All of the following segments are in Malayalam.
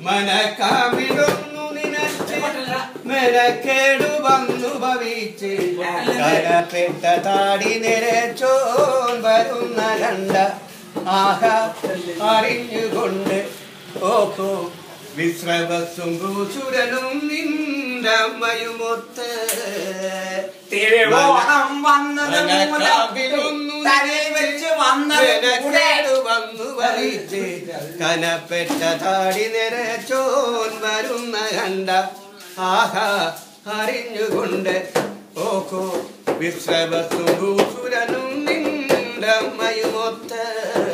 മനക്കാവിടുന്നു നിനച്ച് മെനക്കേടു വന്നു ഭവിച്ച് കരപ്പെട്ട താടി നിരച്ചോൻ വരുന്ന കണ്ട ആഹ അറിഞ്ഞുകൊണ്ട് ഓഹോ വിശ്രവസും ഭൂസുരനും നിന്റമ്മയുമൊത്ത് തിരുവോണം വന്നത് മൂലം തലയിൽ വെച്ച് വന്നത് കൂടെ മെനക്കേടു വന്നു ഭവിച്ച് കനപ്പെട്ട താടി നിരച്ചോൻ വരുന്ന കണ്ട ആഹാ അറിഞ്ഞുകൊണ്ട് ഓഹോ വിശ്രവസുരനും നിന്റമ്മയുമൊത്ത്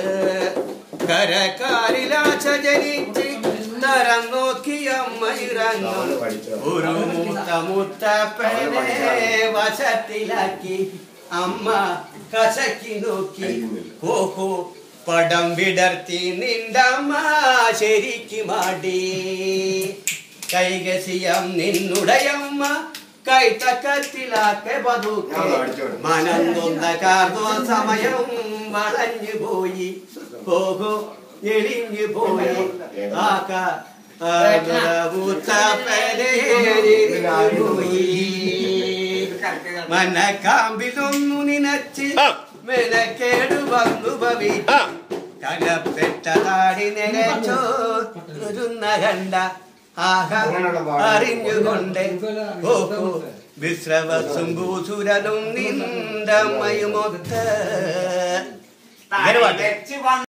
കരക്കാരിലാച്ച ജനിച്ച് തരം നോക്കി അമ്മയിറങ്ങും ഒരു മുത്ത മുത്തപ്പനെ വശത്തിലാക്കി അമ്മ കസക്കി നോക്കി ഓഹോ പടം വിടർത്തി നിന്റമ്മ ശരിക്ക് മാടി കൈകസിയം നിന്നുടയമ്മ കൈത്തക്കത്തിലാക്കെ പതുക്കെ മനം നൊന്ന കാർന്നോ സമയം വളഞ്ഞു പോയി ഓഹോ എളിഞ്ഞു പോയി ആക്ക മനക്കാമ്പിലൊന്നു നിനച്ച് മെനക്കേടു വന്നു ഭവിച്ചു കലപ്പെട്ട താടി നിലച്ചോരുന്ന കണ്ട ആഹ അറിഞ്ഞുകൊണ്ട് ഓഹോ വിശ്രവസും ഭൂസുരനും നിന്റമ്മയുമൊത്ത് തലയിൽ വെച്ച് വന്ന